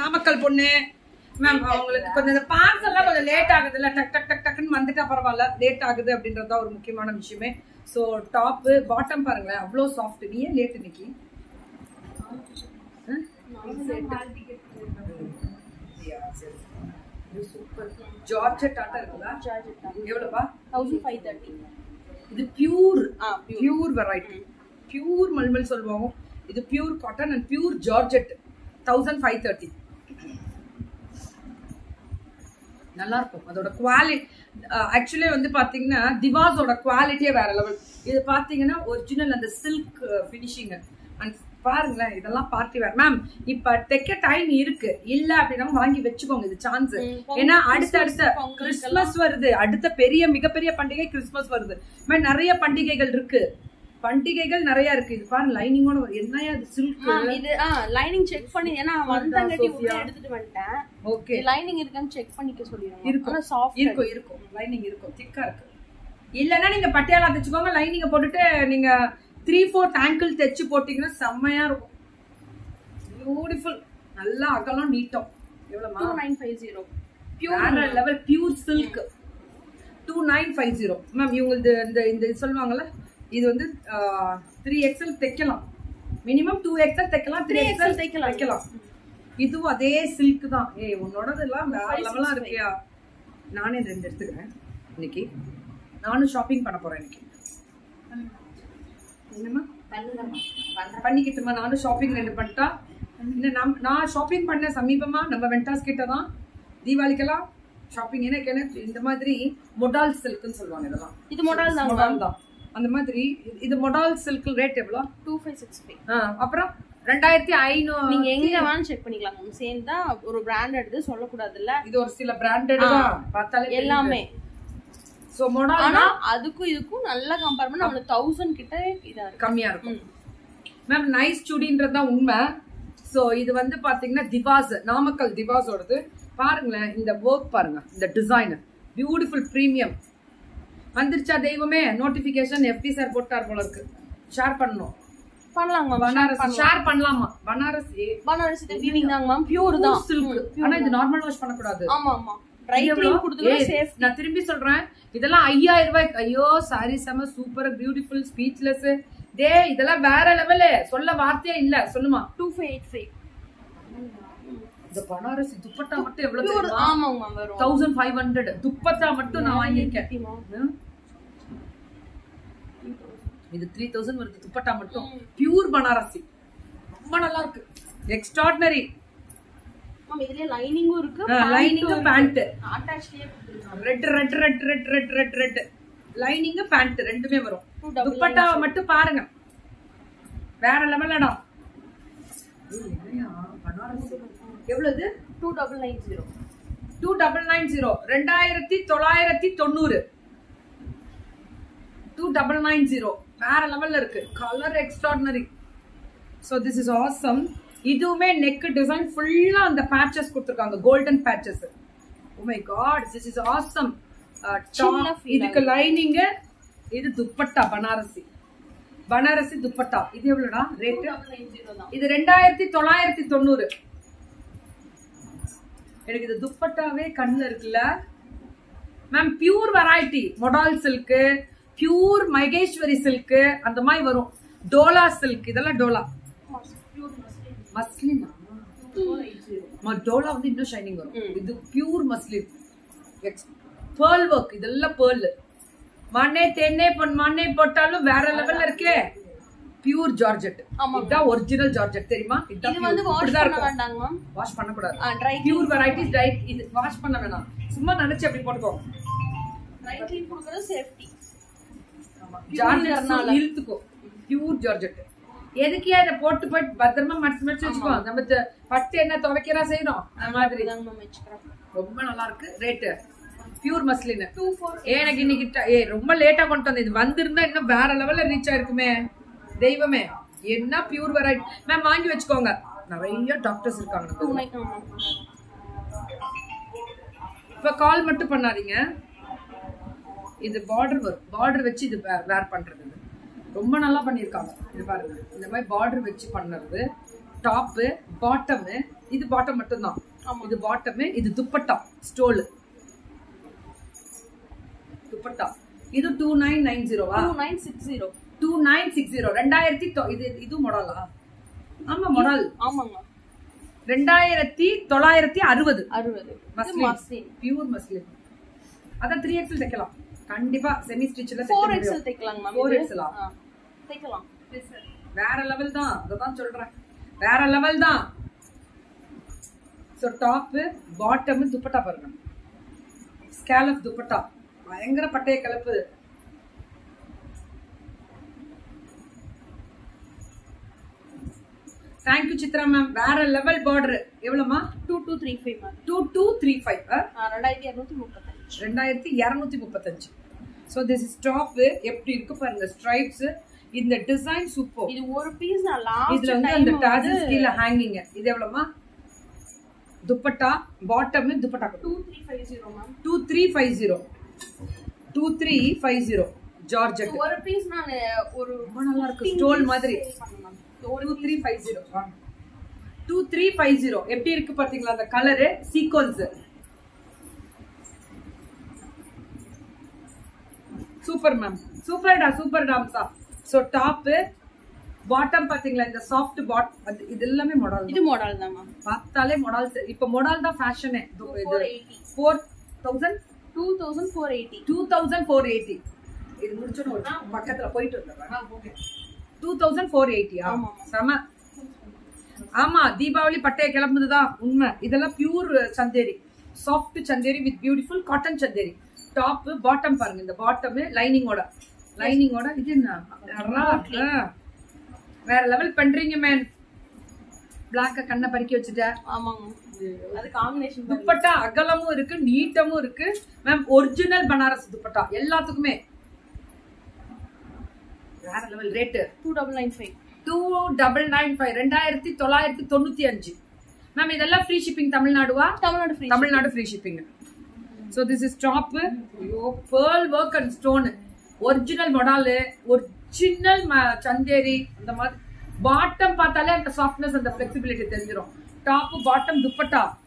நாமக்கல் பொண்ணு மேம் அவங்களுக்கு கொஞ்சம் இந்த பார்சல் எல்லாம் கொஞ்சம் லேட் ஆகுது இல்ல டக் டக் டக் டக்குன்னு வந்துட்டா பரவாயில்ல லேட் ஆகுது அப்படின்றது தான் ஒரு முக்கியமான விஷயமே ஸோ டாப்பு பாட்டம் பாருங்களேன் அவ்வளோ சாஃப்ட் நீ ஏன் லேட் இன்னைக்கு சூப்பர் ஜார்ஜெட் ஆட்டம் இருக்குதா எவ்வளோப்பா தௌசண்ட் ஃபைவ் தேர்ட்டி இது பியூர் ஆ pure. Pure variety pure mulmul சொல்லுவோம் இது pure cotton and pure georgette thousand five thirty நல்லா இருக்கும் அதோட குவாலிட்டி ஆக்சுவலி வந்து பாத்தீங்கன்னா திவாஸோட குவாலிட்டியே வேற லெவல் இது பாத்தீங்கன்னா ஒரிஜினல் அந்த சில்க் ஃபினிஷிங் அண்ட் பாருங்களேன் இதெல்லாம் பார்ட்டி வேர் மேம் இப்ப தைக்க டைம் இருக்கு இல்ல அப்படின்னா வாங்கி வச்சுக்கோங்க இது சான்ஸ் ஏன்னா அடுத்த அடுத்த கிறிஸ்துமஸ் வருது அடுத்த பெரிய மிகப்பெரிய பண்டிகை கிறிஸ்துமஸ் வருது மேம் நிறைய பண்டிகைகள் இருக்கு பண்டிகைகள் நிறைய இருக்கு இது பாருங்க லைனிங்கோட என்னையா அது சில்க் மேம் இது ஆ லைனிங் செக் பண்ணி ஏன்னா வந்தங்காட்டி உள்ள எடுத்துட்டு வந்துட்டேன் ஓகே லைனிங் இருக்கான்னு செக் பண்ணிக்க சொல்லிடுங்க இருக்கும் ஆனா சாஃப்ட் இருக்கும் இருக்கும் லைனிங் இருக்கும் திக்கா இருக்கு இல்லைன்னா நீங்க பட்டியாலா தைச்சுக்கோங்க லைனிங்க போட்டுட்டு நீங்க த்ரீ ஃபோர்த் ஆங்கிள் தைச்சு போட்டீங்கன்னா செம்மையா இருக்கும் பியூட்டிஃபுல் நல்லா அகலம் நீட்டம் எவ்வளவுமா டூ நைன் ஃபைவ் ஜீரோ வேற level pure silk two nine five zero ma'am இவங்களுக்கு இந்த இந்த இது சொல்லுவாங்கல்ல இது வந்து த்ரீ எக்ஸ்எல் தைக்கலாம் மினிமம் டூ எக்ஸ்எல் தைக்கலாம் த்ரீ எக்ஸ்எல் தைக்கலாம். தைக்கலாம் இதுவும் அதே சில்க் தான் ஏய் உன்னோடது எல்லாம் வேற லெவலா இருக்கியா நானே ரெண்டு எடுத்துக்கிறேன் இன்னைக்கு நானும் ஷாப்பிங் பண்ண போறேன் இன்னைக்கு என்னம்மா பண்ணிக்கிட்டுமா நானும் ஷாப்பிங் ரெண்டு பண்ணிட்டா இந்த நம் நான் ஷாப்பிங் பண்ண சமீபமா நம்ம வெண்டாஸ் கிட்ட தான் தீபாவளிக்கெல்லாம் ஷாப்பிங் எனக்கு எனக்கு இந்த மாதிரி மொடால் சில்க்னு சொல்லுவாங்க இதெல்லாம் இது மொடால் தான் மொடால் தான் அந்த மாதிரி இது- இது மொடால் சில்க் ரேட் எவ்வளோ டூ ஃபைவ் சிக்ஸ் ஃபைவ் ஆ, அப்புறம் ரெண்டாயிரத்தி ஐநூறு நீங்க எங்க வேணாலும் செக் பண்ணிக்கலாம் மேம் சேம் தான் ஒரு பிராண்ட் எடுத்து சொல்லக்கூடாதுல்ல இது ஒரு சில பிராண்டட் தான் பார்த்தாலே எல்லாமே சோ மொடால் ஆனா அதுக்கும் இதுக்கும் நல்லா கம்பேர் பண்ணா நம்மளுக்கு தௌசண்ட் கிட்ட இதா இருக்கு கம்மியா இருக்கும் மேம் நைஸ் சுடின்றது தான் உண்மை சோ இது வந்து பாத்தீங்கன்னா திவாஸ் நாமக்கல் திவாஸோடது பாருங்களேன் இந்த ஒர்க் பாருங்க இந்த டிசைன் பியூட்டிஃபுல் பிரீமியம் வந்துருச்சா தெய்வமே நோட்டிபிகேஷன் எஃப்டி சார் போட்டார் போல இருக்கு ஷேர் பண்ணணும் பண்ணலாங்க மேம் பனாரஸ் ஷேர் பண்ணலாமா பனாரஸ் பனாரசி வீவிங் தாங்க மேம் பியூர் தான் சில்க் ஆனா இது நார்மல் வாஷ் பண்ணக்கூடாது ஆமா ஆமா ட்ரை இது எவ்வளவு? க்ளீன் கொடுத்துக்கலாம் ஏய், சேஃப் நான் திரும்பி சொல்றேன் இதெல்லாம் ஐயாயிரம் ரூபாய் ஐயோ சாரி செம சூப்பர் பியூட்டிஃபுல் ஸ்பீச்லெஸ் டே இதெல்லாம் வேற லெவலு சொல்ல வார்த்தையே இல்ல சொல்லுமா டூ ஃபைவ் எயிட் ஃபைவ் இந்த பனாரசி துப்பட்டா மட்டும் எவ்வளவு பியூர் தெரியுமா ஆமாங்க மேம் வரும் தௌசண்ட் ஃபைவ் ஹண்ட்ரட் துப்பட்டா மட்டும் நான் வாங்கியிருக்கேன் தெரியுமா? ம்? இது த்ரீ தௌசண்ட் வருது துப்பட்டா மட்டும் பியூர் பனாரசி ரொம்ப நல்லா இருக்கு எக்ஸ்ட்ராடினரி மேம் இதுலயே லைனிங்கும் இருக்கு லைனிங் பேண்ட் அட்டாச்லயே கொடுத்துருக்காங்க red red red red red red red lining pant ரெண்டுமே வரும் Two double துப்பட்டாவை மட்டும் பாருங்க வேற லெவலடா எவ்வளவு two double nine zero two double nine zero ரெண்டாயிரத்தி தொள்ளாயிரத்தி தொண்ணூறு டூ டபுள் நைன் ஜீரோ வேற லெவல்ல இருக்கு colour extraordinary so this is awesome இதுவுமே நெக் டிசைன் ஃபுல்லா அந்த பேச்சஸ் கொடுத்துருக்காங்க golden patches oh my God this is awesome சின்ன feel இதுக்கு லைனிங் இது துப்பட்டா பனாரசி பனாரசி துப்பட்டா இது எவ்வளோடா ரேட்டு டபுள் நைன் ஜீரோ தான் இது ரெண்டாயிரத்தி தொள்ளாயிரத்தி தொண்ணூறு எனக்கு இது துப்பட்டாவே கண்ணுல இருக்குல்ல ma'am pure variety modal silk pure Maheshwari silk அந்த மாதிரி வரும் டோலா சில்க் இதெல்லாம் டோலா பியூர் மஸ்லின் மஸ்லினா ஃபோர் எயிட் ஜீரோ டோலா வந்து இன்னும் ஷைனிங் வரும் இது பியூர் மஸ்லின் பேர்ல் ஒர்க் இதெல்லாம் பேர்ல் மண்ணே தென்னே பொன் மண்ணே போட்டாலும் வேற லெவல்ல இருக்கே பியூர் ஜார்ஜெட் ஆமா. இதான் ஒரிஜினல் ஜார்ஜெட் தெரியுமா இதான் இது வந்து pure. வாஷ் இப்படிதான் பண்ண இருக்கும் வேண்டாங்க மேம் வாஷ் பண்ணக்கூடாது ட்ரை பியூர் வெரைட்டிஸ் ட்ரை இது வாஷ் பண்ண வேணாம் சும்மா நினைச்சு அப்படி போட்டுக்கோ ட்ரை க்ளீன் கொடுக்கறது சேஃப்டி ஜார்ஜெட் இழுத்துக்கோ பியூர் ஜார்ஜெட் எதுக்கு இதை போட்டு போட்டு பத்திரமா மடிச்சு மடிச்சு வச்சுக்கோ நம்ம த- பட்டு என்ன துவைக்கிறா செய்யறோம் அந்த மாதிரி தாங்க மேம் வச்சுக்கிறேன் ரொம்ப நல்லா இருக்கு rate pure muslin two four எனக்கு இன்னைக்கு ட- ஏய் ரொம்ப லேட்டா கொண்டு வந்தேன் இது வந்திருந்தா இன்னும் வேற லெவல்ல ரீச் ஆயிருக்குமே தெய்வமே என்ன பியூர் வெரைட்டி மேம் வாங்கி வச்சுக்கோங்க நிறைய டாக்டர்ஸ் இருக்காங்க டூ நம்ம நைன் ஆமாம் இப்ப கால் மட்டும் பண்ணாதீங்க இது பார்டர் வரும் பார்டர் வச்சு இது வேர் பண்றது இது. ரொம்ப நல்லா பண்ணியிருக்காங்க இது பாருங்க இந்த மாதிரி பார்டர் வச்சு பண்ணுறது டாப்பு பாட்டமு இது பாட்டம் மட்டும்தான் ஆமா. இது பாட்டம் இது துப்பட்டா ஸ்டோல் துப்பட்டா இது டூ நைன் நைன் ஜீரோவா two nine six zero two nine six zero ரெண்டாயிரத்தி தொ- இது இது மாடலா ஆமா மாடல் ஆமாங்க ரெண்டாயிரத்தி தொள்ளாயிரத்தி அறுபது அறுபது இது மஸ்லின் மஸ்லின் பியூர் மஸ்லின் அதான் த்ரீ எக்ஸல் தைக்கலாம் கண்டிப்பா செமி ஸ்டிச்ல ஃபோர் எக்ஸல் தைக்கலாங்க மேம் Four XL ஆ? தைக்கலாம் வேற லெவல் தான் அதான் சொல்றேன் வேற லெவல் தான் சோ டாப் பாட்டம் துப்பட்டா பாருங்க ஸ்கேலப் துப்பட்டா பயங்கர பட்டைய கலப்பு தேங்க்யூ சித்ரா மேம் வேற லெவல் பார்டர் எவ்வளவுமா two two three five ma'am two two three five ரெண்டாயிரத்தி இரநூத்தி முப்பத்தஞ்சு ரெண்டாயிரத்தி இரநூத்தி முப்பத்தஞ்சு ஸோ திஸ் இஸ் டாப் எப்படி இருக்கு பாருங்க ஸ்ட்ரைப்ஸ் இந்த டிசைன் சூப்பர் இது ஒரு பீஸ் நான் லாஸ்ட் இதுல வந்து அந்த டாஜஸ் கீழ ஹேங்கிங் இது எவ்வளவுமா dupatta bottom dupatta two three five zero ma'am two three five zero two three five zero georgette ஒரு பீஸ் நான் ஒரு ரொம்ப நல்லா இருக்கு ஸ்டோல் மாதிரி two three five zero two three five zero எப்படி இருக்கு பாத்தீங்களா அந்த கலரு சீக்வன்ஸ் சூப்பர் மேம் சூப்பர்டா சூப்பர் டாம்சா ஸோ டாப்பு பாட்டம் பாத்தீங்களா இந்த சாஃப்ட் பாட் அது இது எல்லாமே மாடல் இது மாடல் தான் மேம் பார்த்தாலே மாடல் இப்ப மாடல் தான் ஃபேஷனே இது four eighty four thousand two thousand four eighty two thousand four eighty இது முடிச்சோன்னு ஒரு பக்கத்துல போயிட்டு வந்துடுறேன் டூ தௌசண்ட் ஃபோர் எயிட்டியா ஆமா, செம ஆமா தீபாவளி பட்டைய கிளம்புதுதான் உண்மை இதெல்லாம் pure Chanderi soft Chanderi with beautiful cotton Chanderi top bottom பாருங்க இந்த பாட்டம் லைனிங்கோட லைனிங்கோட இது என்ன அடரா, ஆ. வேற லெவல் பண்றீங்க மேன் பிளாக்க கண்ணை பறிக்க வச்சுட்ட ஆமாங்க அது காம்பினேஷன் துப்பட்டா அகலமும் இருக்கு நீட்டமும் இருக்கு மேம் ஒரிஜினல் பனாரஸ் துப்பட்டா எல்லாத்துக்குமே வேற level rate two double nine five two double nine five ரெண்டாயிரத்தி தொள்ளாயிரத்தி தொண்ணூத்தி அஞ்சு மேம் இதெல்லாம் ஃப்ரீ ஷிப்பிங் தமிழ்நாடுவா Tamil Nadu free Tamil Nadu free shipping so this is top ஐயோ pearl work and stone original modal original Chanderi இந்த மாதிரி பாட்டம் பார்த்தாலே அந்த சாஃப்ட்னஸ் அந்த ஃபிளெக்சிபிலிட்டி தெரிஞ்சிடும் டாப் பாட்டம் துப்பட்டா